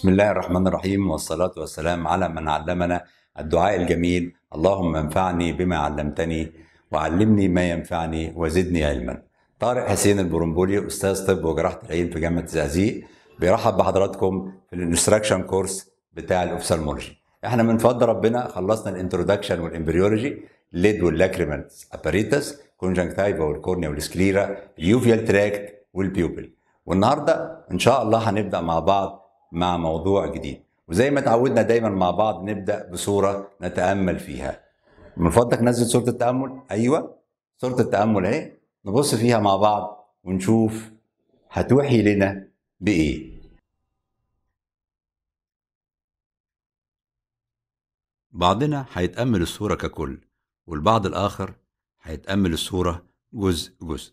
بسم الله الرحمن الرحيم والصلاة والسلام على من علمنا الدعاء الجميل اللهم انفعني بما علمتني وعلمني ما ينفعني وزدني علما طارق حسين البرمبولي أستاذ طب وجراحة العين في جامعة الزقازيق بيرحب بحضراتكم في الانستراكشن كورس بتاع الاوفثالمولوجي احنا من فضل ربنا خلصنا الانترودكشن والامبريولوجي الليد واللاكريمالز اباريتس كونجنكتيفا والكورنيا والسكليرا اليوفيال تراكت والبيوبل والنهارده ان شاء الله هنبدا مع بعض مع موضوع جديد وزي ما اتعودنا دايما مع بعض نبدا بصوره نتامل فيها من فضلك نزل صوره التامل ايوه صوره التامل اهي نبص فيها مع بعض ونشوف هتوحي لنا بايه بعضنا هيتأمل الصورة ككل والبعض الآخر هيتأمل الصورة جزء جزء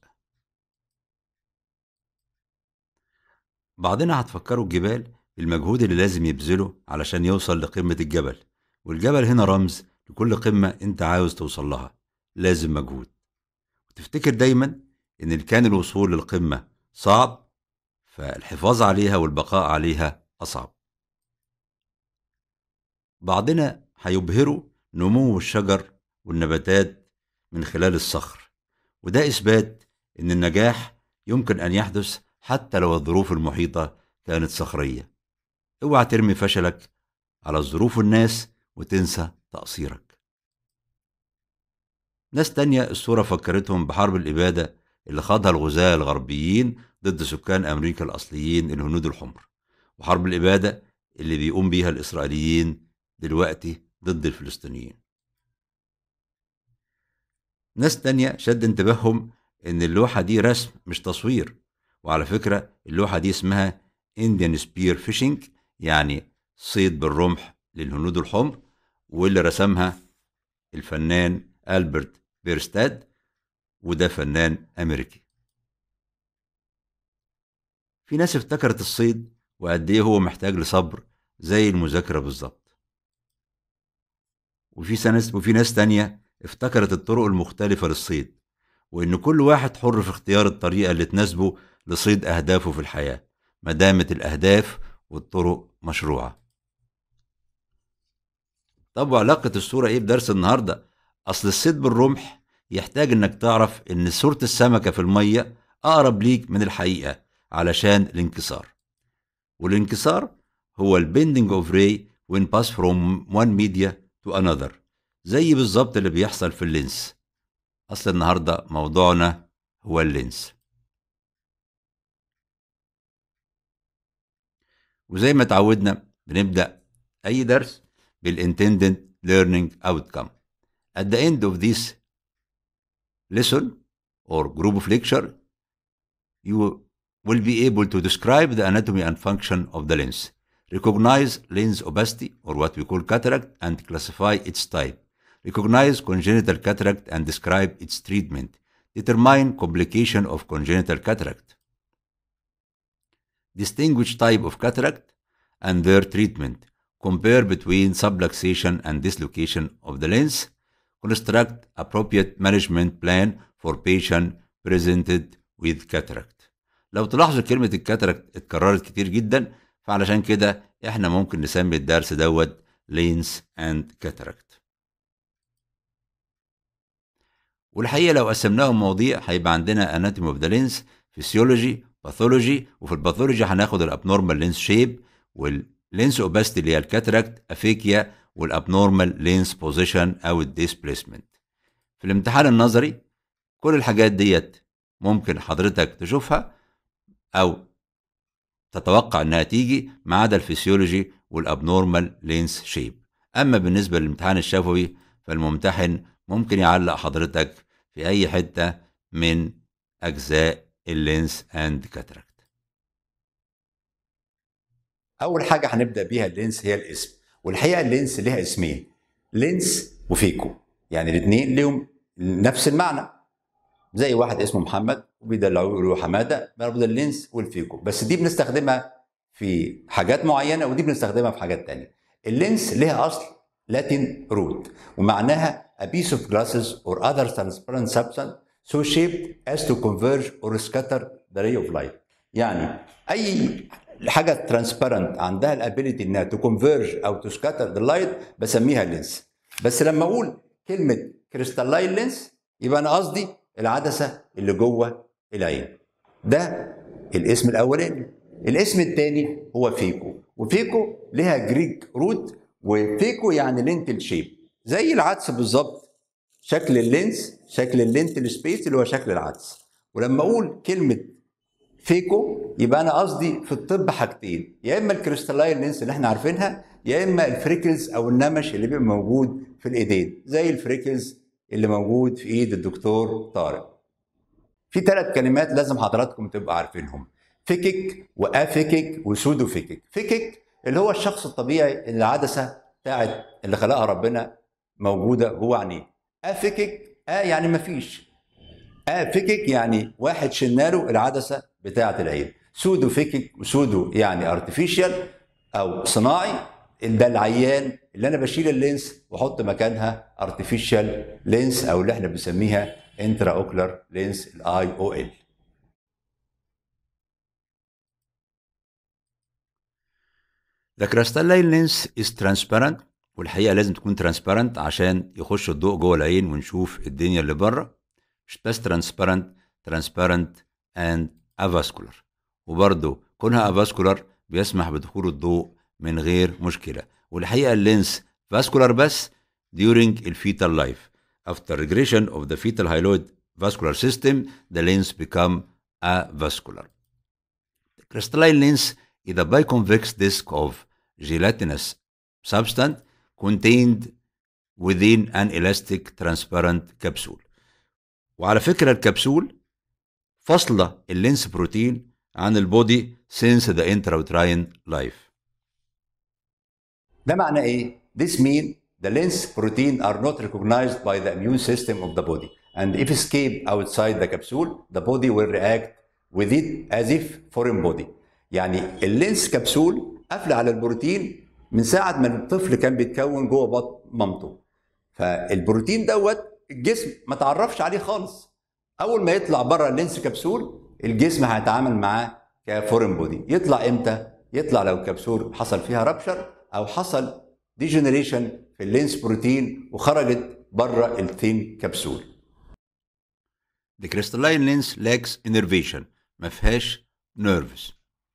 بعضنا هتفكروا الجبال المجهود اللي لازم يبذله علشان يوصل لقمة الجبل والجبل هنا رمز لكل قمة انت عاوز توصل لها لازم مجهود وتفتكر دايما ان اللي كان الوصول للقمة صعب فالحفاظ عليها والبقاء عليها أصعب بعضنا هيبهروا نمو الشجر والنباتات من خلال الصخر وده إثبات إن النجاح يمكن أن يحدث حتى لو الظروف المحيطة كانت صخرية اوعى ترمي فشلك على الظروف والناس وتنسى تقصيرك ناس تانية الصورة فكرتهم بحرب الإبادة اللي خاضها الغزاة الغربيين ضد سكان أمريكا الأصليين الهنود الحمر وحرب الإبادة اللي بيقوم بيها الإسرائيليين دلوقتي ضد الفلسطينيين ناس تانية شد انتباههم ان اللوحة دي رسم مش تصوير وعلى فكرة اللوحة دي اسمها Indian Spear Fishing يعني صيد بالرمح للهنود الحمر واللي رسمها الفنان ألبرت بيرستاد وده فنان أمريكي في ناس افتكرت الصيد وقد ايه هو محتاج لصبر زي المذاكرة بالظبط وفي ناس وفي ناس تانية افتكرت الطرق المختلفة للصيد وإن كل واحد حر في اختيار الطريقة اللي تناسبه لصيد أهدافه في الحياة ما دامت الأهداف والطرق مشروعة طب وعلاقة الصورة إيه بدرس النهاردة؟ أصل الصيد بالرمح يحتاج إنك تعرف إن صورة السمكة في المية أقرب ليك من الحقيقة علشان الانكسار والانكسار هو البندنج اوف راي when pass from one media to another زي بالظبط اللي بيحصل في اللينس اصل النهارده موضوعنا هو اللينس وزي ما اتعودنا بنبدا اي درس بالintended learning outcome at the end of this lesson or group of lecture you will be able to describe the anatomy and function of the lens recognize lens opacity or what we call cataract and classify its type recognize congenital cataract and describe its treatment determine complication of congenital cataract distinguish type of cataract and their treatment compare between subluxation and dislocation of the lens construct appropriate management plan for patient presented with cataract لو تلاحظوا كلمة الكاتراكت اتكررت كتير جدا فعلشان كده احنا ممكن نسمي الدرس دوت لينس اند كاتراكت والحقيقة لو قسمناهم مواضيع هيبقى عندنا اناتومي اوف ذا لينس فيسيولوجي باثولوجي وفي الباثولوجي هناخد الابنورمال لينس شيب واللينس اوباستي اللي هي الكاتراكت افيكيا والابنورمال لينس بوزيشن او الديسبليسمنت في الامتحان النظري كل الحاجات ديت ممكن حضرتك تشوفها او تتوقع انها تيجي ما عدا الفسيولوجي والابنورمال لينس شيب اما بالنسبه للامتحان الشفوي فالممتحن ممكن يعلق حضرتك في اي حته من اجزاء اللينس اند كاتراكت اول حاجه هنبدا بيها اللينس هي الاسم والحقيقه اللينس ليها اسمين لينس وفيكو يعني الاثنين ليهم نفس المعنى زي واحد اسمه محمد وبيدلعوه يقولوا حماده بيربط اللينس والفيكو بس دي بنستخدمها في حاجات معينه ودي بنستخدمها في حاجات تانية اللينس ليها اصل لاتين روت ومعناها a piece of glasses or other transparent substance so shaped as to converge or scatter the ray of light يعني اي حاجه ترانسبيرنت عندها الابيليتي انها تكونفيرج او تسكاتر ذا لايت بسميها لينس بس لما اقول كلمه كريستالين لينس يبقى انا قصدي العدسه اللي جوه العين ده الاسم الاولاني الاسم الثاني هو فيكو وفيكو لها جريك روت وفيكو يعني لينتل شيب زي العدس بالظبط شكل اللينس شكل اللينتل سبيس اللي هو شكل العدس ولما اقول كلمه فيكو يبقى انا قصدي في الطب حاجتين يا اما الكريستالاين لينس اللي احنا عارفينها يا اما الفريكلز او النمش اللي بيبقى موجود في الايدين زي الفريكلز اللي موجود في ايد الدكتور طارق في ثلاث كلمات لازم حضراتكم تبقوا عارفينهم فيكك وافيكك وسودو فيكك فيكك اللي هو الشخص الطبيعي اللي العدسه بتاعت اللي خلقها ربنا موجوده جوه عينيه افيكك اه يعني مفيش افيكك يعني واحد شناله العدسه بتاعه العين سودو فيكك وسودو يعني ارتفيشال او صناعي ده العيان اللي انا بشيل اللينس واحط مكانها ارتفيشال لينس او اللي احنا بنسميها انترا اوكلر لينس الاي او ال The crystalline lens is transparent والحقيقه لازم تكون ترانسبيرنت عشان يخش الضوء جوه العين ونشوف الدنيا اللي بره مش بس ترانسبيرنت ترانسبيرنت اند افاسكولار وبرضه كونها افاسكولار بيسمح بدخول الضوء من غير مشكله والحقيقه اللينس فاسكولار بس during الفيتال لايف after regression of the fetal hyaloid vascular system the lens become avascular the crystalline lens is a biconvex disc of gelatinous substance contained within an elastic transparent capsule وعلى فكرة الكبسول فاصلة اللينس بروتين عن البودي since the intrauterine life ده معنى ايه؟ This mean the lens protein are not recognized by the immune system of the body and if escape outside the capsule the body will react with it as if foreign body يعني اللينس كبسول قافله على البروتين من ساعه ما الطفل كان بيتكون جوه بطن مامته فالبروتين دوت الجسم ما تعرفش عليه خالص اول ما يطلع بره اللينس كبسول الجسم هيتعامل معاه كفورين بودي يطلع امتى يطلع لو الكبسول حصل فيها رابشر او حصل ديجنريشن في اللينس بروتين وخرجت بره الثين كبسول The crystalline lens lacks innervation ما فيهاش nerves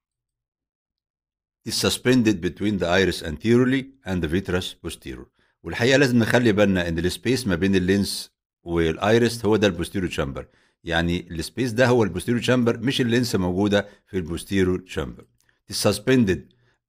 is suspended between the iris anteriorly and the vitreous posterior والحقيقه لازم نخلي بالنا ان السبيس ما بين اللينس والايرس هو ده البوستيريور تشامبر يعني السبيس ده هو البوستيريور تشامبر مش اللينس موجوده في البوستيريور تشامبر is suspended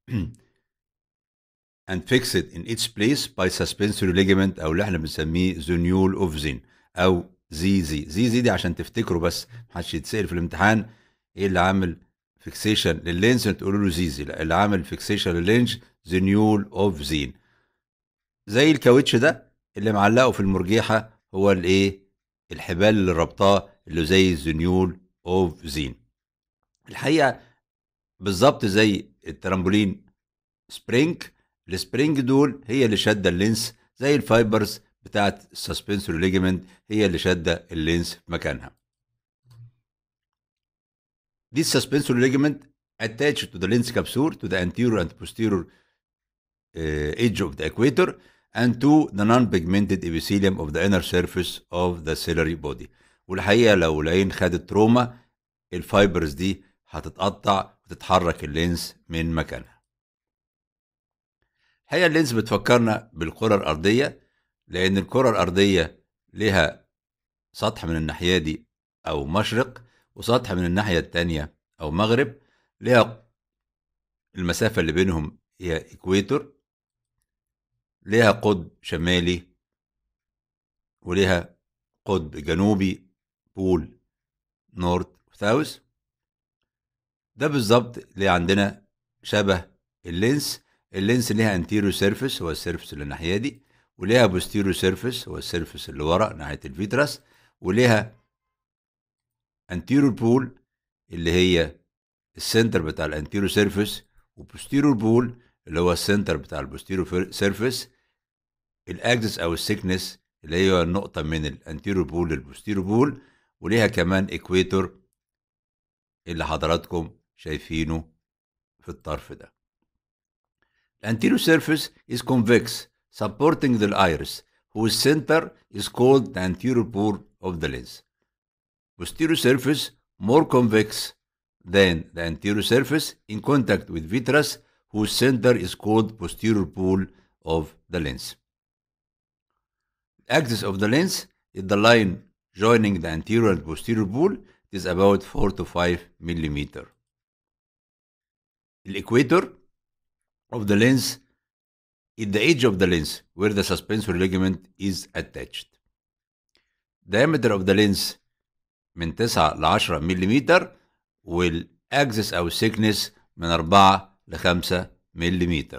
and fixed in its place by suspensory ligament او اللي احنا بنسميه زونيول اوف زين او زي زي زي زي دي عشان تفتكروا بس محدش يتسال في الامتحان ايه اللي عامل فيكسيشن لللينس تقولوا له زيزي لا اللي عامل فيكسيشن لللينج زنيول اوف زين زي الكاوتش ده اللي معلقه في المرجيحه هو الايه الحبال اللي ربطاه اللي زي الزنيول اوف زين الحقيقه بالظبط زي الترامبولين سبرينج السبرينج دول هي اللي شاده اللينس زي الفايبرز بتاعت السسبنسوري ليجمنت هي اللي شاده اللينس في مكانها This suspensory ligament attached to the lens capsule to the anterior and posterior uh, edge of the equator and to the non-pigmented epithelium of the inner surface of the ciliary body. والحقيقة لو العين خدت تروما الفايبرز دي هتتقطع وتتحرك اللينس من مكانها. الحقيقة اللينس بتفكرنا بالكرة الأرضية لأن الكرة الأرضية لها سطح من الناحية دي أو مشرق وسطح من الناحية التانية أو مغرب ليها المسافة اللي بينهم هي إكويتور ليها قطب شمالي وليها قطب جنوبي بول نورث وساوث ده بالظبط اللي عندنا شبه اللينس اللينس ليها انتيريو سيرفيس هو السيرفيس اللي الناحيه دي وليها بوستيريو سيرفيس هو السيرفيس اللي ورا ناحيه الفيتراس وليها انتيريور بول اللي هي السنتر بتاع الانتيريور سيرفيس وبوستيريور بول اللي هو السنتر بتاع البوستيريور سيرفيس الاكسس او السيكنس اللي هي النقطه من الانتيريور بول للبوستيريور بول وليها كمان اكويتور اللي حضراتكم شايفينه في الطرف ده anterior surface is convex supporting the iris whose center is called the anterior pore of the lens posterior surface more convex than the anterior surface in contact with vitreous whose center is called posterior pole of the lens. The axis of the lens is the line joining the anterior and posterior pole. It is about 4 to 5 millimeter. The equator of the lens is the edge of the lens where the suspensory ligament is attached. Diameter of the lens من 9 ل 10 ملم والاكسس او السكنس من 4 ل 5 ملم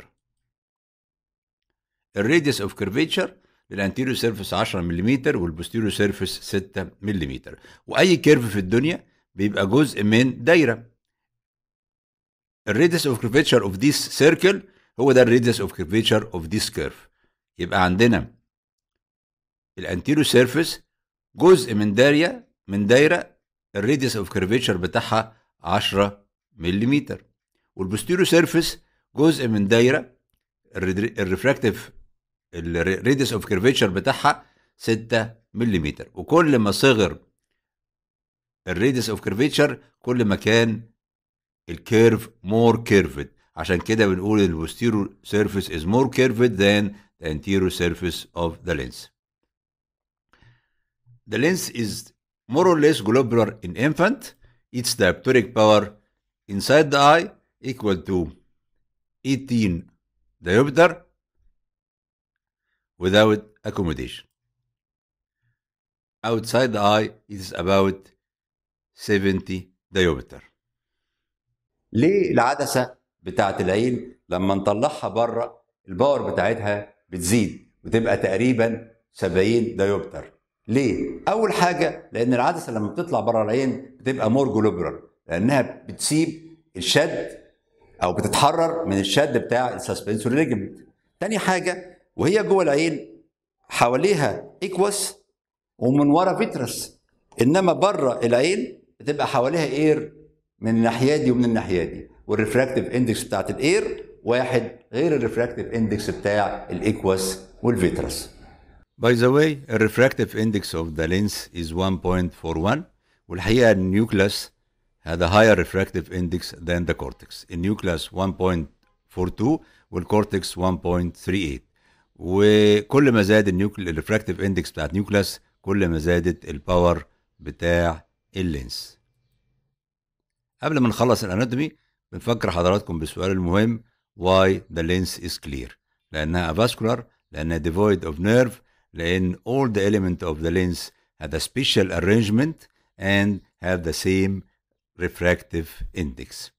الراديوس اوف كيرفيتشر للانتيريو سيرفيس 10 ملم والبوستيريو سيرفيس 6 ملم واي كيرف في الدنيا بيبقى جزء من دايره الراديوس اوف كيرفيتشر اوف ذيس سيركل هو ده الراديوس اوف كيرفيتشر اوف ذيس كيرف يبقى عندنا الانتيريو سيرفيس جزء من دايره من دايره الراديوس اوف كيرفيتشر بتاعها 10 ملم والبوستيريو سيرفيس جزء من دايره الريفراكتيف الراديوس اوف كيرفيتشر بتاعها 6 ملم وكل ما صغر الراديوس اوف كيرفيتشر كل ما كان الكيرف مور كيرفد عشان كده بنقول البوستيريو سيرفيس از مور كيرفد than the anterior surface of the lens. The lens is more or less globular in infant. Its dioptric power inside the eye equal to 18 diopter without accommodation. Outside the eye it is about 70 diopter. ليه العدسه بتاعت العين لما نطلعها بره الباور بتاعتها بتزيد وتبقى تقريبا 70 دايوبتر ليه؟ اول حاجه لان العدسه لما بتطلع بره العين بتبقى مور جلوبرال لانها بتسيب الشد او بتتحرر من الشد بتاع السسبنسوري ليجمنت تاني حاجه وهي جوه العين حواليها ايكوس ومن ورا فيترس انما بره العين بتبقى حواليها اير من الناحيه دي ومن الناحيه دي والريفراكتيف اندكس بتاعت الاير واحد غير الريفراكتيف اندكس بتاع الايكوس والفيترس By the way, the refractive index of the lens is 1.41 والحقيقة النيوكلاس had a higher refractive index than the cortex. النيوكلاس 1.42 والكورتكس 1.38 وكل ما زاد النيوكل الريفراكتيف اندكس بتاعت نيوكلاس كل ما زادت الباور بتاع اللينس. قبل ما نخلص الاناتومي بنفكر حضراتكم بالسؤال المهم why the lens is clear لانها avascular لانها devoid of nerve لان all the element of the lens had a special arrangement and have the same refractive index.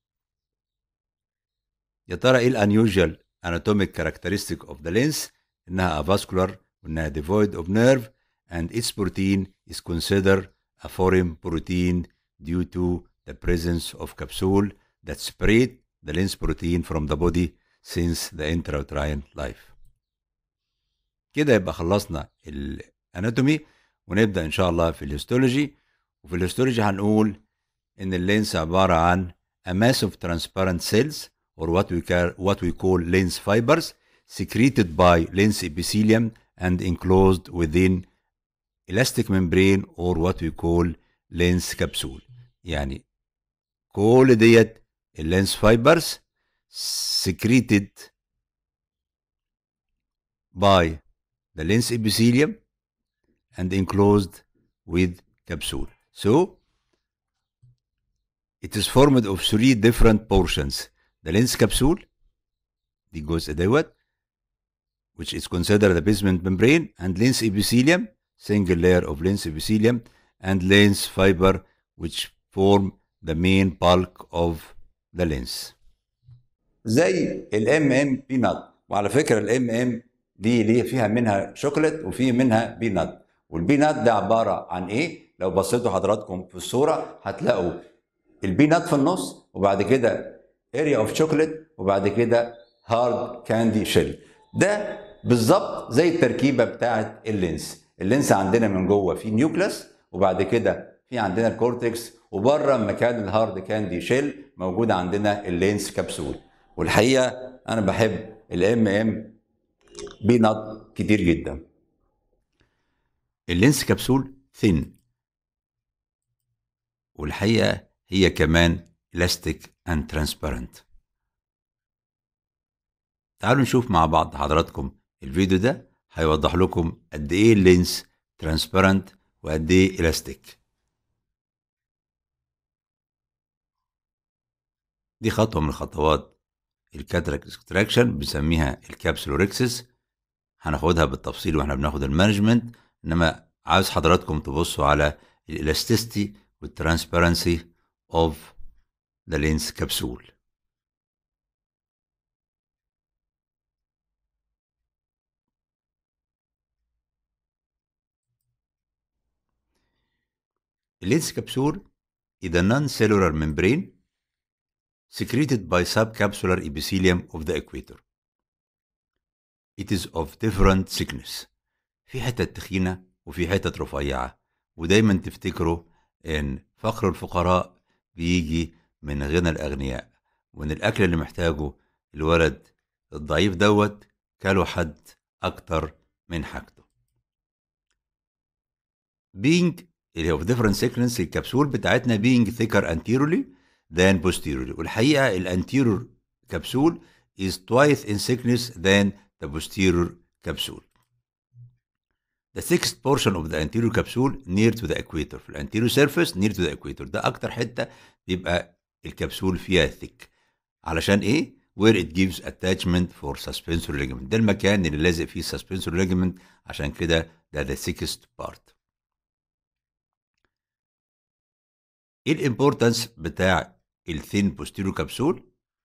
يا ترى ايه unusual anatomic characteristic of the lens انها avascular وانها devoid of nerve and its protein is considered a foreign protein due to the presence of capsule that separate the lens protein from the body since the intrauterine life. كده يبقى خلصنا الاناتومي ونبدا ان شاء الله في الهيستولوجي وفي الهيستولوجي هنقول ان اللينس عباره عن a mass of transparent cells or what we call what we call lens fibers secreted by lens epithelium and enclosed within elastic membrane or what we call lens capsule يعني كل ديت اللينس فايبرز secreted by the lens epithelium and enclosed with capsule. So it is formed of three different portions. The lens capsule, دي الجزء دوت which is considered the basement membrane and lens epithelium, single layer of lens epithelium and lens fiber which form the main bulk of the lens. زي الام ام بينات وعلى فكره الام ام دي ليه فيها منها شوكليت وفي منها بينات والبينات ده عباره عن ايه لو بصيتوا حضراتكم في الصوره هتلاقوا البينات في النص وبعد كده اريا اوف شوكليت وبعد كده هارد كاندي شيل ده بالظبط زي التركيبه بتاعه اللينس اللينس عندنا من جوه في نيوكلاس وبعد كده في عندنا الكورتكس وبره مكان الهارد كاندي شيل موجود عندنا اللينس كبسول والحقيقه انا بحب الام ام بينات كتير جدا اللينس كبسول ثين والحقيقة هي كمان الاستيك اند ترانسبيرنت تعالوا نشوف مع بعض حضراتكم الفيديو ده هيوضح لكم قد ايه اللينس ترانسبيرنت وقد ايه الاستيك دي خطوة من خطوات الكاتراك اكستراكشن بنسميها الكابسولوريكسس هناخدها بالتفصيل واحنا بناخد المانجمنت انما عاوز حضراتكم تبصوا على الالاستيستي والترانسبيرنسي اوف ذا لينس كبسول اللينس كبسول is a non-cellular membrane secreted by subcapsular epithelium of the equator. It is of different thickness. في حتت تخينة وفي حتت رفيعة ودايما تفتكروا ان فقر الفقراء بيجي من غنى الأغنياء وان الأكل اللي محتاجه الولد الضعيف دوت كاله حد أكتر من حاجته. being اللي هو في different thickness الكبسول بتاعتنا being thicker anteriorly than posteriorly والحقيقة الانتيرور كبسول is twice in thickness than the posterior capsule. The thickest portion of the anterior capsule near to the equator في الانتيريور surface near to the equator ده أكتر حتة بيبقى الكبسول فيها thick علشان إيه؟ where it gives attachment for suspensory ligament ده المكان اللي لازق فيه suspensory ligament عشان كده ده the thickest part. ايه الامبورتنس بتاع الثين بوستيرو كبسول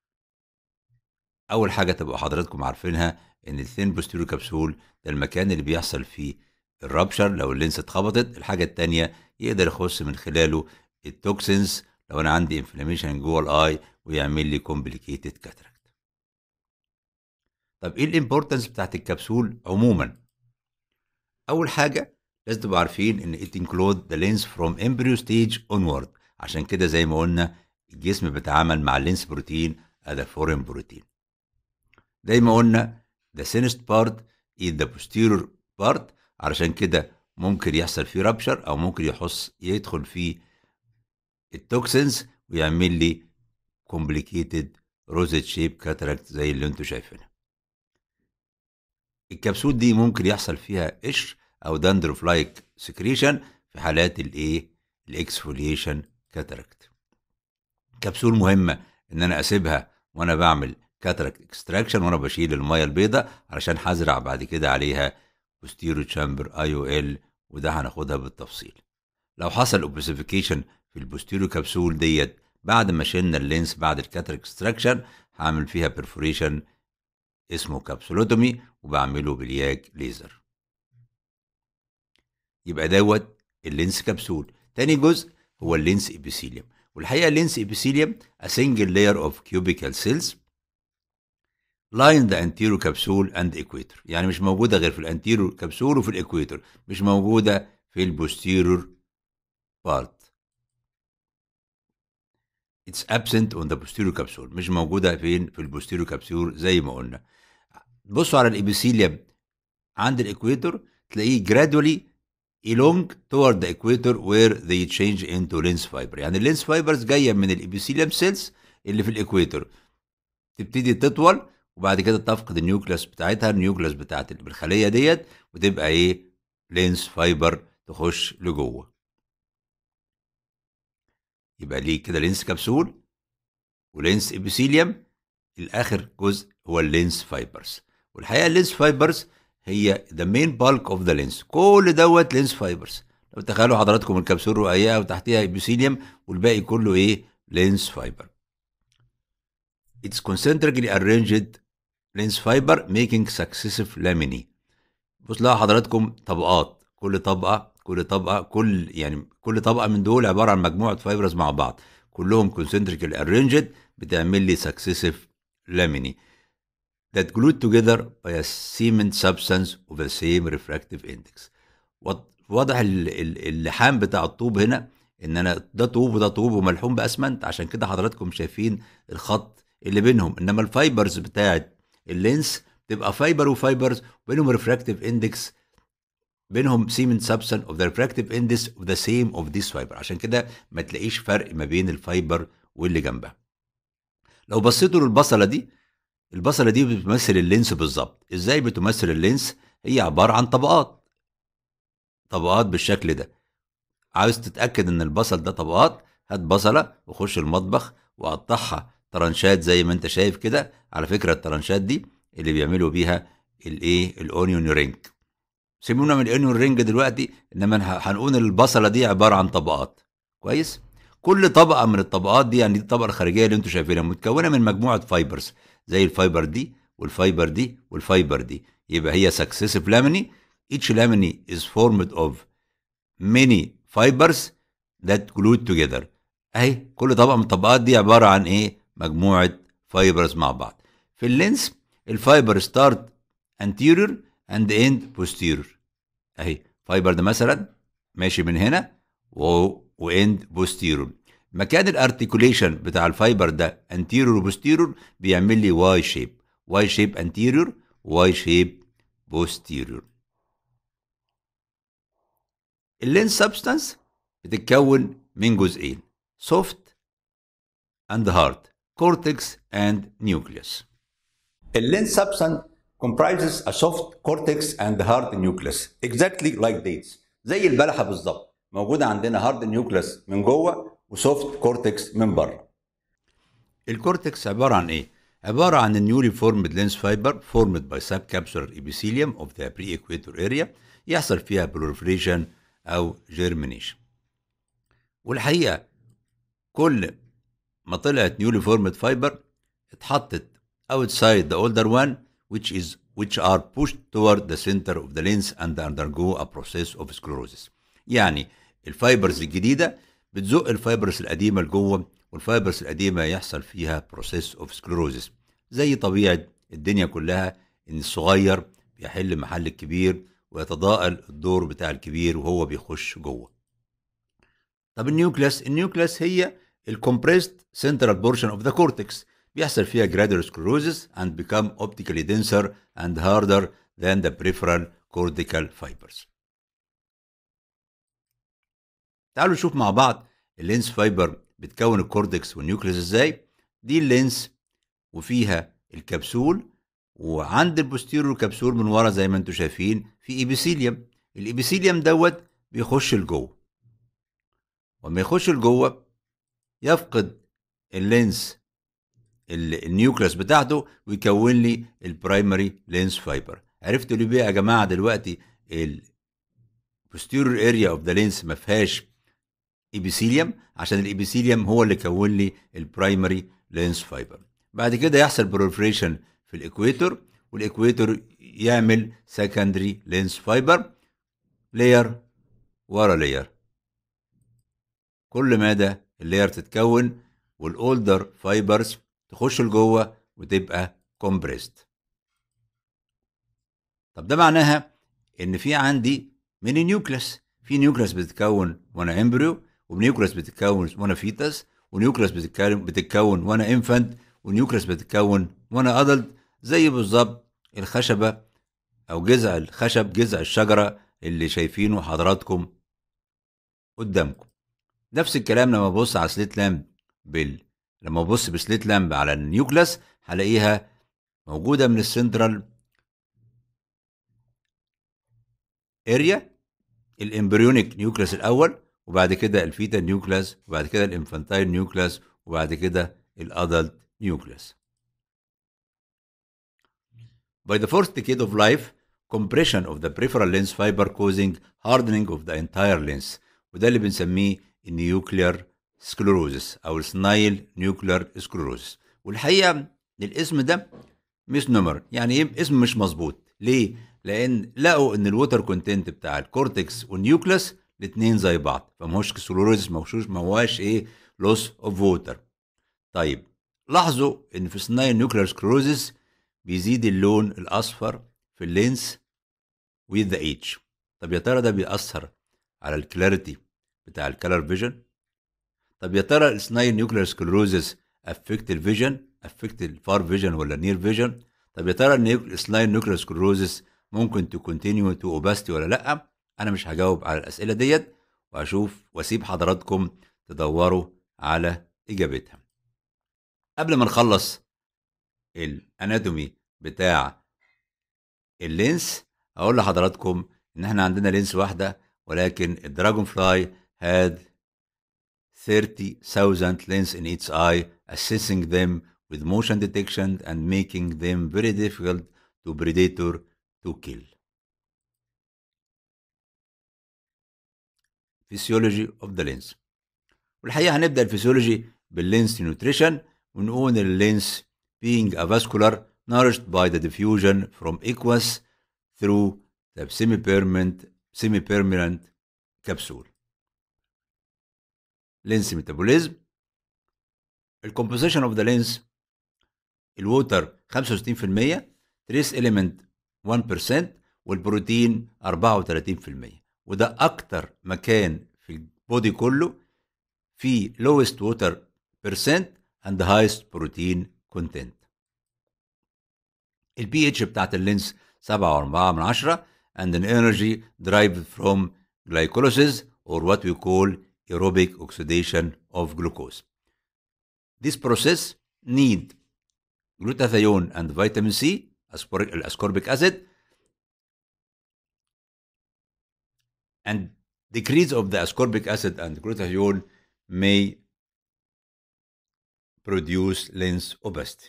اول حاجه تبقى حضراتكم عارفينها ان الثين بوستيرو كبسول ده المكان اللي بيحصل فيه الرابشر لو اللينس اتخبطت الحاجه التانية يقدر يخش من خلاله التوكسينز لو انا عندي انفلاميشن جوه الاي ويعمل لي كومبليكيتد كاتراكت طب ايه الامبورتنس بتاعت الكبسول عموما اول حاجه لازم تبقوا عارفين ان it include the lens from embryo stage onward عشان كده زي ما قلنا الجسم بيتعامل مع اللينس بروتين هذا فورين بروتين زي ما قلنا the thinnest part is the posterior part علشان كده ممكن يحصل فيه رابشر او ممكن يحص يدخل فيه التوكسينز ويعمل لي complicated rosette shape cataract زي اللي انتوا شايفينها الكبسول دي ممكن يحصل فيها قشر او داندروف لايك سكريشن في حالات الايه الاكسفوليشن كاتاراكت كبسول مهمه ان انا اسيبها وانا بعمل كاتاراكت اكستراكشن وانا بشيل الميه البيضاء علشان هزرع بعد كده عليها بوستيرو تشامبر اي او ال وده هناخدها بالتفصيل لو حصل اوبسيفيكيشن في البوستيرو كبسول ديت بعد ما شلنا اللينس بعد الكاتاراكت اكستراكشن هعمل فيها بيرفوريشن اسمه كابسولوتومي وبعمله بالياج ليزر يبقى دوت اللينس كبسول تاني جزء هو اللينس ابيثيليوم والحقيقه اللينس ابيثيليوم a single layer of cubical cells line the anterior capsule and equator يعني مش موجوده غير في الانتيرور كبسول وفي الاكويتور مش موجوده في البوستيرور بارت It's absent on the posterior capsule مش موجوده فين في البوستيرور كبسول زي ما قلنا بصوا على الابيثيليوم عند الاكويتور تلاقيه gradually along toward the equator where they change into lens fiber يعني اللينس فايبرز جايه من الابيثيليوم سيلز اللي في الاكويتور تبتدي تطول وبعد كده تفقد النيوكلاس بتاعتها النيوكلاس بتاعت الخليه ديت وتبقى ايه لينس فايبر تخش لجوه يبقى ليه كده لينس كبسول ولينس ابيثيليوم الاخر جزء هو اللينس فايبرز والحقيقه اللينس فايبرز هي ذا مين بالك اوف ذا لينس كل دوت لينس فايبرز لو تخيلوا حضراتكم الكبسول رقيقه وتحتيها ابيثيليوم والباقي كله ايه لينس فايبر It's concentrically arranged lens fiber making successive laminae بص لها حضراتكم طبقات كل طبقه كل طبقه كل يعني كل طبقه من دول عباره عن مجموعه فايبرز مع بعض كلهم concentrically arranged بتعمل لي successive laminae that glued together by a cement substance of the same refractive index واضح اللحام بتاع الطوب هنا ان انا ده طوب وده طوب وملحوم باسمنت عشان كده حضراتكم شايفين الخط اللي بينهم انما الفايبرز بتاعت اللينس تبقى فايبر وفايبرز وبينهم ريفراكتيف اندكس بينهم سيمن سبسن اوف ذا ريفراكتيف اندكس اوف ذا سيم اوف ذيس فايبر عشان كده ما تلاقيش فرق ما بين الفايبر واللي جنبها لو بصيتوا للبصله دي البصله دي بتمثل اللينس بالظبط ازاي بتمثل اللينس هي عباره عن طبقات طبقات بالشكل ده عاوز تتاكد ان البصل ده طبقات هات بصله وخش المطبخ وقطعها طرنشات زي ما انت شايف كده على فكره الطرنشات دي اللي بيعملوا بيها الايه الاونيون رينج سيبونا من الاونيون رينج دلوقتي انما هنقول البصله دي عباره عن طبقات كويس كل طبقه من الطبقات دي يعني دي الطبقه الخارجيه اللي انتم شايفينها متكونه من مجموعه فايبرز زي الفايبر دي والفايبر دي والفايبر دي يبقى هي successive lamini each lamini is formed of many fibers that glued together اهي كل طبقه من الطبقات دي عباره عن ايه مجموعه فايبرز مع بعض في اللينس الفايبر ستارت anterior and end posterior اهي فايبر ده مثلا ماشي من هنا و واند بوستيرور مكان الارتيكوليشن بتاع الفايبر ده انتيرور وبوستيرور بيعمل لي واي شيب واي شيب انتيرور واي شيب بوستيرور اللينس سبستانس بتتكون من جزئين سوفت اند هارد كورتكس اند نيوكليوس اللينس substance comprises a soft cortex and hard nucleus exactly like dates زي البلحه بالظبط موجوده عندنا هارد نيوكليوس من جوه وسوفت كورتكس من بره الكورتكس عباره عن ايه عباره عن النيولي فورمد لينس فايبر فورمد باي سب كابسولار ابيثيليوم اوف ذا بري ايكويتور اريا يحصل فيها proliferation او جيرمينيشن والحقيقه كل ما طلعت نيولي فورمد فايبر اتحطت outside the older one which is which are pushed toward the center of the lens and undergo a process of sclerosis يعني الفايبرز الجديده بتزق الفايبرز القديمه لجوه والفايبرز القديمه يحصل فيها بروسيس اوف سكلروزس زي طبيعه الدنيا كلها ان الصغير بيحل محل الكبير ويتضاءل الدور بتاع الكبير وهو بيخش جوه طب النيوكليس النيوكليس هي الكومبريسد سنترال بورشن اوف ذا كورتكس بيحصل فيها gradual sclerosis and become optically denser and harder than the peripheral cortical fibers. تعالوا نشوف مع بعض اللينس فايبر بتكون الكورتكس والنيوكليس ازاي دي اللينس وفيها الكبسول وعند البوستيرور كبسول من ورا زي ما انتم شايفين في ايبيثيليوم الايبيثيليوم دوت بيخش لجوه وما يخش لجوه يفقد اللينس النيوكليس بتاعته ويكون لي البرايمري لينس فايبر عرفتوا ليه بقى يا جماعه دلوقتي البوستيرور اريا اوف ذا لينس ما فيهاش ايبيثيليوم عشان الايبيثيليوم هو اللي كون لي البرايمري لينس فايبر بعد كده يحصل بروليفريشن في الاكويتور والاكويتور يعمل سكندري لينس فايبر لاير ورا لاير كل مدى اللاير تتكون والاولدر فايبرز تخش لجوه وتبقى كومبريست طب ده معناها ان في عندي ميني نيوكليس في نيوكليس بتتكون وانا امبريو ونيوكليس بتتكون وانا فيتس ونيوكليس بتتكون بتتكون وانا انفانت ونيوكليس بتتكون وانا ادلت زي بالظبط الخشبه او جذع الخشب جذع الشجره اللي شايفينه حضراتكم قدامكم نفس الكلام لما ابص على سليت لامب بال لما ابص بسليت لامب على النيوكليس هلاقيها موجوده من السنترال اريا الامبريونيك نيوكليس الاول وبعد كده الفيتا نيوكليس وبعد كده الانفانتايل نيوكليس وبعد كده الادلت نيوكليس By the fourth decade of life, compression of the peripheral lens fiber causing hardening of the entire lens وده اللي بنسميه النيوكلير سكلروزس او السنايل نيوكلير سكلروزس والحقيقه الاسم ده مش نمر يعني ايه اسم مش مظبوط ليه لان لقوا ان الووتر كونتنت بتاع الكورتكس والنيوكليس الاثنين زي بعض فماهوش سكلروزس ماهوش ما هواش ايه لوس اوف ووتر طيب لاحظوا ان في سنايل نيوكلير سكلروزس بيزيد اللون الاصفر في اللينس with the age طب يا ترى ده بيأثر على الكلاريتي بتاع الكالر فيجن طب يا ترى السنايل نيوكلير سكلروزس افكت الفيجن افكت الفار فيجن ولا نير فيجن طب يا ترى السنايل نيوكلير سكلروزس ممكن تو كونتينيو تو اوباستي ولا لا انا مش هجاوب على الاسئله ديت واشوف واسيب حضراتكم تدوروا على اجابتها قبل ما نخلص الاناتومي بتاع اللينس اقول لحضراتكم ان احنا عندنا لينس واحده ولكن الدراجون فلاي had 30,000 lens in its eye assessing them with motion detection and making them very difficult to predator to kill physiology of the lens والحقيقه هنبدا الفسيولوجي باللينس نيوتريشن ونقول اللينس being avascular nourished by the diffusion from aqueous through the semi-permanent semi-permanent capsule lens metabolism الكومبوزيشن اوف ذا لينس الووتر 65% تريس اليمنت 1% والبروتين 34% وده اكتر مكان في البودي كله في lowest water percent and the highest protein content البي اتش بتاعت اللينس 7.4 من 10 and an energy derived from glycolysis or what we call aerobic oxidation of glucose. This process need glutathione and vitamin C, ascorbic acid, and decrease of the ascorbic acid and glutathione may produce lens opacity.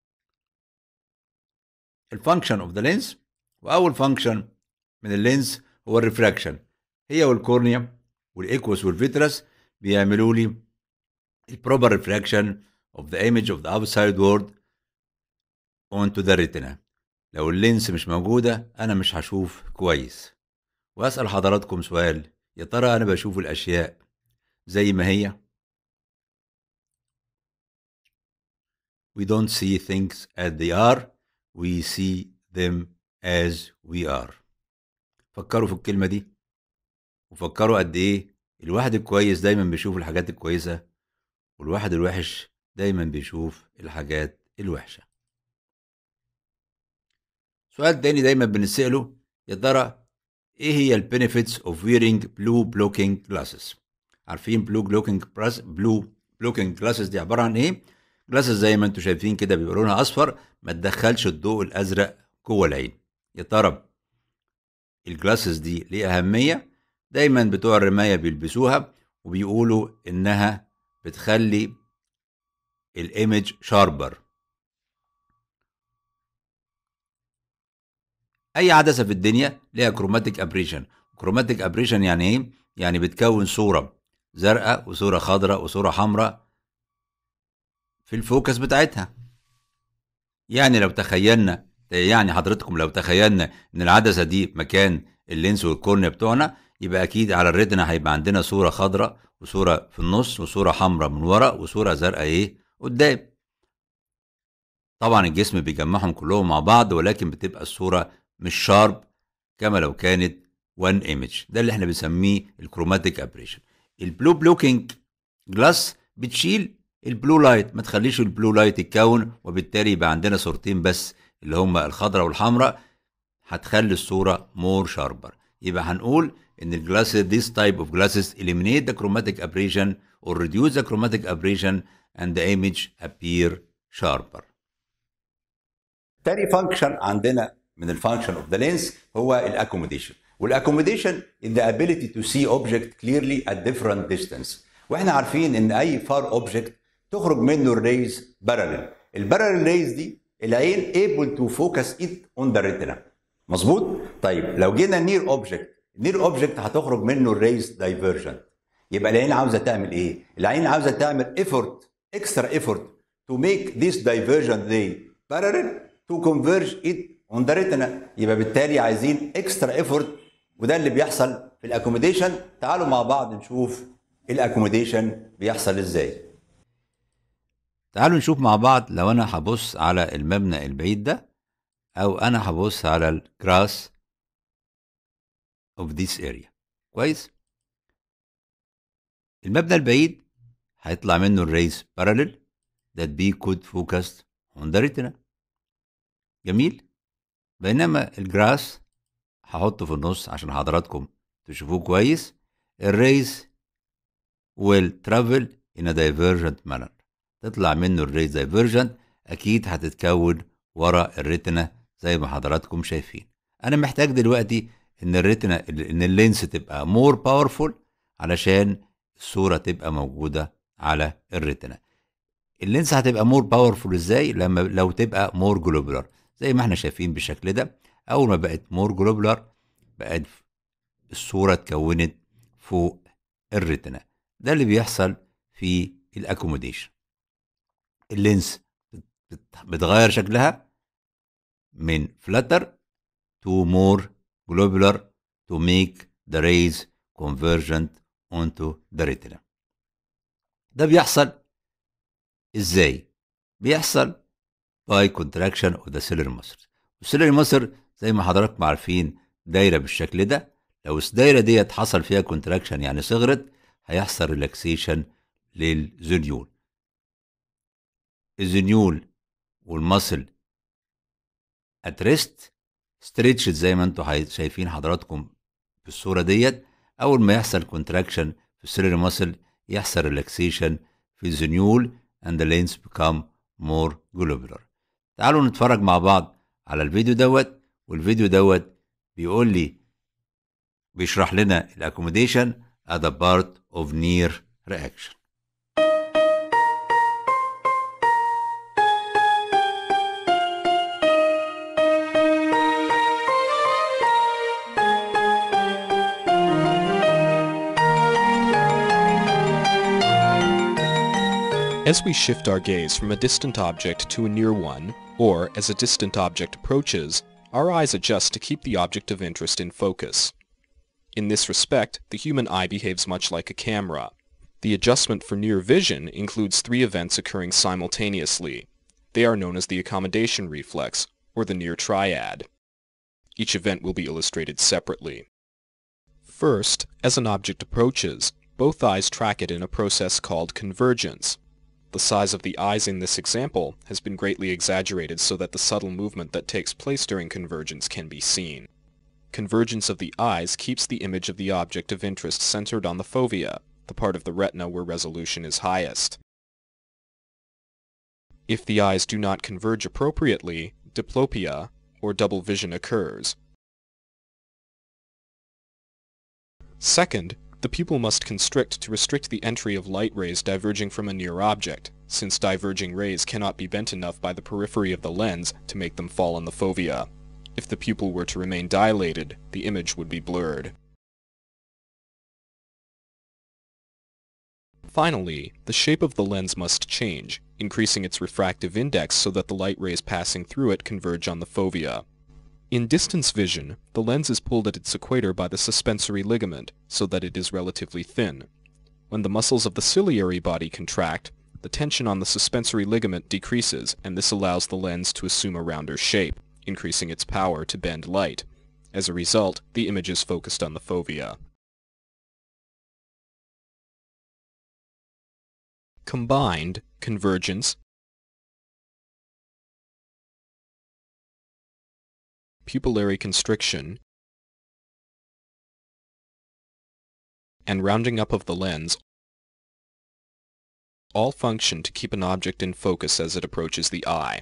الفانكشن اوف ذا لينس واول فانكشن من اللينس هو الريفراكشن هي والكورنيا والايكوس والفيترس بيعملوا لي البروبر ريفراكشن اوف ذا ايمج اوف ذا اوتسايد وورد onto ذا ريتنا لو اللينس مش موجوده انا مش هشوف كويس واسال حضراتكم سؤال يا ترى انا بشوف الاشياء زي ما هي we don't see things as they are we see them as we are فكروا في الكلمة دي وفكروا قد ايه الواحد الكويس دايما بيشوف الحاجات الكويسة والواحد الوحش دايما بيشوف الحاجات الوحشة سؤال تاني دايما بنسأله يا ترى ايه هي البنفيتس اوف ويرينج بلو بلوكينج جلاسز عارفين بلو بلوكينج بلو بلوكينج جلاسز دي عبارة عن ايه جلاسز زي ما انتم شايفين كده بيبقى لونها اصفر ما تدخلش الضوء الازرق جوه العين يا ترى الجلاسز دي ليه اهميه دايما بتوع الرمايه بيلبسوها وبيقولوا انها بتخلي الايمج شاربر اي عدسه في الدنيا ليها كروماتيك ابريشن كروماتيك ابريشن يعني ايه يعني بتكون صوره زرقاء وصوره خضراء وصوره حمراء في الفوكس بتاعتها يعني لو تخيلنا يعني حضرتكم لو تخيلنا ان العدسه دي مكان اللينس والكورنيا بتوعنا يبقى اكيد على الريتنا هيبقى عندنا صوره خضراء وصوره في النص وصوره حمراء من ورا وصوره زرقاء ايه قدام طبعا الجسم بيجمعهم كلهم مع بعض ولكن بتبقى الصوره مش شارب كما لو كانت وان ايمج ده اللي احنا بنسميه الكروماتيك ابريشن البلو بلوكينج جلاس بتشيل البلو لايت ما تخليش البلو لايت يتكون وبالتالي يبقى عندنا صورتين بس اللي هما الخضراء والحمراء هتخلي الصوره مور شاربر يبقى هنقول ان الجلاسز this type of glasses eliminate the chromatic aberration or reduce the chromatic aberration and the image appear sharper تاني فانكشن عندنا من الفانكشن اوف ذا لينس هو الاكوموديشن والاكوموديشن is the ability to see object clearly at different distance واحنا عارفين ان اي فار اوبجكت تخرج منه الريز بارالل البارالل ريز دي العين able to focus it on the retina مظبوط طيب لو جينا نير اوبجكت نير اوبجكت هتخرج منه الريز دايفرجنت يبقى العين عاوزه تعمل ايه العين عاوزه تعمل ايفورت اكسترا ايفورت to make this divergent ray parallel to converge it on the retina يبقى بالتالي عايزين اكسترا ايفورت وده اللي بيحصل في الاكوموديشن تعالوا مع بعض نشوف الاكوموديشن بيحصل ازاي تعالوا نشوف مع بعض لو انا هبص على المبنى البعيد ده او انا هبص على الجراس of this area كويس المبنى البعيد هيطلع منه الريز parallel that be could focus on the retina جميل بينما الجراس هحطه في النص عشان حضراتكم تشوفوه كويس الريز will travel in a divergent manner تطلع منه الريز divergent اكيد هتتكون ورا الريتنا زي ما حضراتكم شايفين انا محتاج دلوقتي ان الريتنا ان اللينس تبقى مور باورفول علشان الصوره تبقى موجوده على الريتنا اللينس هتبقى مور باورفول ازاي لما لو تبقى مور جلوبولار زي ما احنا شايفين بالشكل ده اول ما بقت مور جلوبولار بقت الصوره اتكونت فوق الريتنا ده اللي بيحصل في الاكوموديشن اللينس بتغير شكلها من flutter to more globular to make the rays convergent onto the retina ده بيحصل ازاي بيحصل by contraction of the ciliary muscles السيلري muscle زي ما حضراتكم عارفين دايره بالشكل ده لو الدايره ديت حصل فيها كونتراكشن يعني صغرت هيحصل ريلاكسيشن للزنيول الزنيول والمصل اتريست ستريتشد زي ما انتم شايفين حضراتكم في الصوره ديت اول ما يحصل كونتراكشن في السيلري ماسل يحصل ريلاكسيشن في الزنيول and the lens become more globular تعالوا نتفرج مع بعض على الفيديو دوت والفيديو دوت بيقول لي بيشرح لنا الاكوموديشن as a part of near reaction As we shift our gaze from a distant object to a near one, or as a distant object approaches, our eyes adjust to keep the object of interest in focus. In this respect, the human eye behaves much like a camera. The adjustment for near vision includes three events occurring simultaneously. They are known as the accommodation reflex, or the near triad. Each event will be illustrated separately. First, as an object approaches, both eyes track it in a process called convergence. The size of the eyes in this example has been greatly exaggerated so that the subtle movement that takes place during convergence can be seen. Convergence of the eyes keeps the image of the object of interest centered on the fovea, the part of the retina where resolution is highest. If the eyes do not converge appropriately, diplopia, or double vision occurs. Second, the pupil must constrict to restrict the entry of light rays diverging from a near object, since diverging rays cannot be bent enough by the periphery of the lens to make them fall on the fovea. If the pupil were to remain dilated, the image would be blurred. Finally, the shape of the lens must change, increasing its refractive index so that the light rays passing through it converge on the fovea. In distance vision, the lens is pulled at its equator by the suspensory ligament, so that it is relatively thin. When the muscles of the ciliary body contract, the tension on the suspensory ligament decreases, and this allows the lens to assume a rounder shape, increasing its power to bend light. As a result, the image is focused on the fovea. Combined convergence, pupillary constriction, and rounding up of the lens all function to keep an object in focus as it approaches the eye.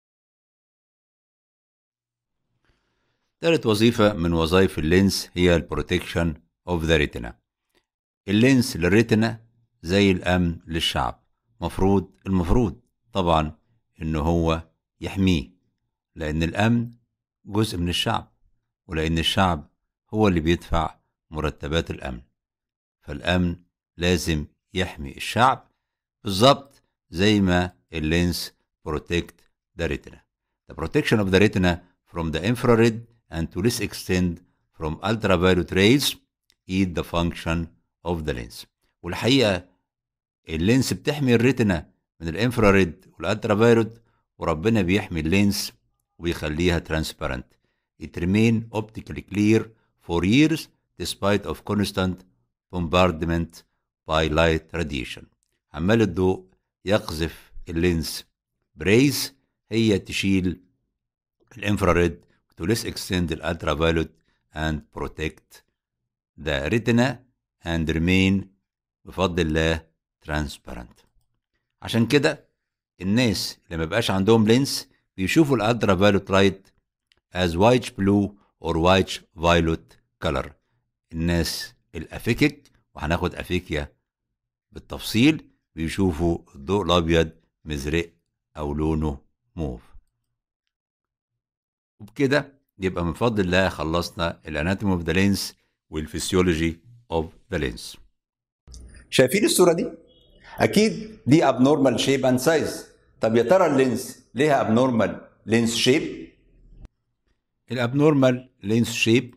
تالت وظيفة من وظائف اللينس هي البروتكشن اوف ذا ريتنا اللينس للريتنا زي الأمن للشعب مفروض المفروض طبعا إن هو يحميه لأن الأمن جزء من الشعب ولأن الشعب هو اللي بيدفع مرتبات الأمن فالأمن لازم يحمي الشعب بالظبط زي ما اللينس protect the retina. The protection of the retina from the infrared and to this extent from ultraviolet rays is the function of the lens. والحقيقة اللينس بتحمي الريتنا من الانفراريد والالترافيولت وربنا بيحمي اللينس ويخليها transparent. It remain optically clear for years despite of constant bombardment by light radiation. عمال الضوء يقذف اللينس بريز هي تشيل الانفراريد to less extend the ultraviolet and protect the retina and remain بفضل الله transparent عشان كده الناس اللي ما بقاش عندهم لينس بيشوفوا الالترافيولوت لايت as white blue or white violet color الناس الافيكيك وهناخد افيكيا بالتفصيل بيشوفوا الضوء الابيض مزرق او لونه موف وبكده يبقى من فضل الله خلصنا الاناتومي اوف ذا لينس والفسيولوجي اوف ذا لينس شايفين الصوره دي اكيد دي ابنورمال شيب اند سايز طب يا ترى اللينس ليها ابنورمال لينس شيب الابنورمال لينس شيب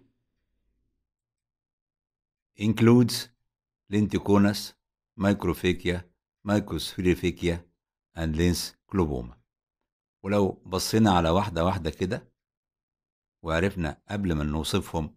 includes lenticonus, microphakia, microspheriphakia and lens globoma ولو بصينا على واحدة واحدة كده وعرفنا قبل ما نوصفهم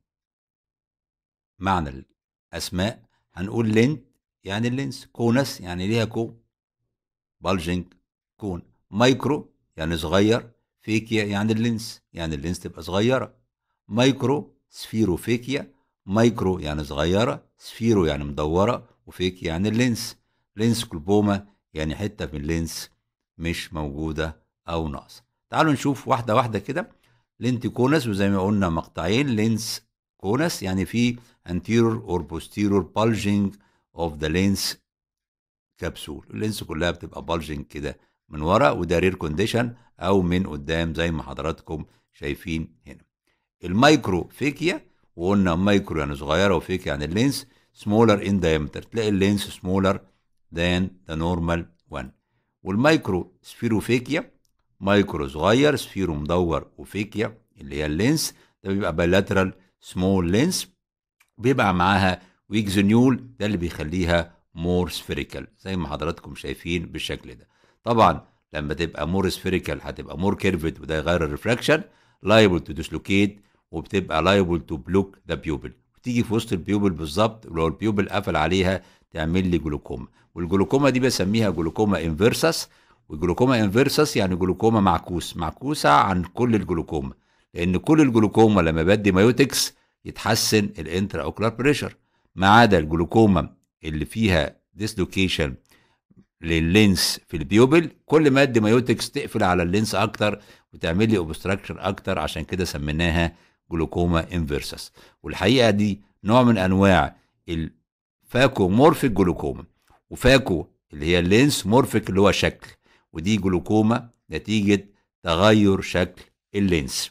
معنى الأسماء هنقول لينت يعني اللينس كونس يعني ليها كو بالجنج كون مايكرو يعني صغير فيكيا يعني اللينس يعني اللينس تبقى صغيرة مايكرو سفيروفيكيا مايكرو يعني صغيرة سفيرو يعني مدورة وفيك يعني اللينس لينس كلبوما يعني حتة من اللينس مش موجودة أو ناقصة تعالوا نشوف واحدة واحدة كده لينتي كونس وزي ما قلنا مقطعين لينس كونس يعني في anterior or posterior bulging of the lens كبسول اللينس كلها بتبقى bulging كده من ورا وده رير كونديشن او من قدام زي ما حضراتكم شايفين هنا المايكرو فيكيا وقلنا مايكرو يعني صغيره وفيك يعني اللينس سمولر ان diameter تلاقي اللينس سمولر than the normal one والمايكرو سفيروفيكيا مايكرو صغير سفيرو مدور وفيكيا اللي هي اللينس ده بيبقى bilateral سمول لينس بيبقى معاها ويكزونيول ده اللي بيخليها مور سفيريكال زي ما حضراتكم شايفين بالشكل ده طبعا لما تبقى مور سفيريكال هتبقى مور كيرفد وده يغير الريفراكشن لايبل تو ديسلوكيت وبتبقى لايبل تو بلوك ذا بيوبل وتيجي في وسط البيوبل بالظبط ولو البيوبل قفل عليها تعمل لي جلوكوما والجلوكوما دي بسميها جلوكوما انفيرسس والجلوكوما انفيرسس يعني جلوكوما معكوس معكوسه عن كل الجلوكوما لان كل الجلوكوما لما بدي مايوتكس يتحسن الانترا اوكولار بريشر ما عدا الجلوكوما اللي فيها ديسلوكيشن لللينس في البيوبل كل ما ادي مايوتكس تقفل على اللينس اكتر وتعمل لي اوبستراكشن اكتر عشان كده سميناها جلوكوما انفيرسس والحقيقه دي نوع من انواع الفاكو مورفيك جلوكوما وفاكو اللي هي اللينس مورفيك اللي هو شكل ودي جلوكوما نتيجه تغير شكل اللينس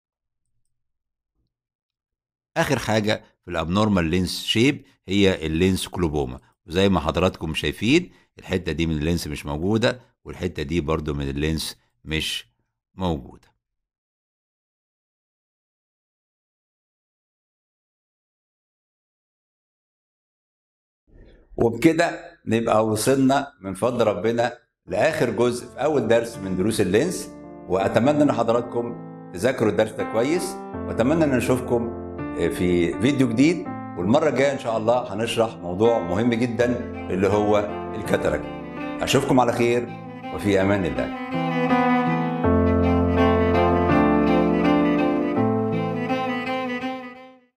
اخر حاجه في الابنورمال لينس شيب هي اللينس كلوبوما وزي ما حضراتكم شايفين الحته دي من اللينس مش موجوده والحته دي برضو من اللينس مش موجوده وبكده نبقى وصلنا من فضل ربنا لاخر جزء في اول درس من دروس اللينس واتمنى ان حضراتكم تذاكروا الدرس ده كويس واتمنى ان نشوفكم في فيديو جديد والمره الجايه ان شاء الله هنشرح موضوع مهم جدا اللي هو الكاتاراكت اشوفكم على خير وفي امان الله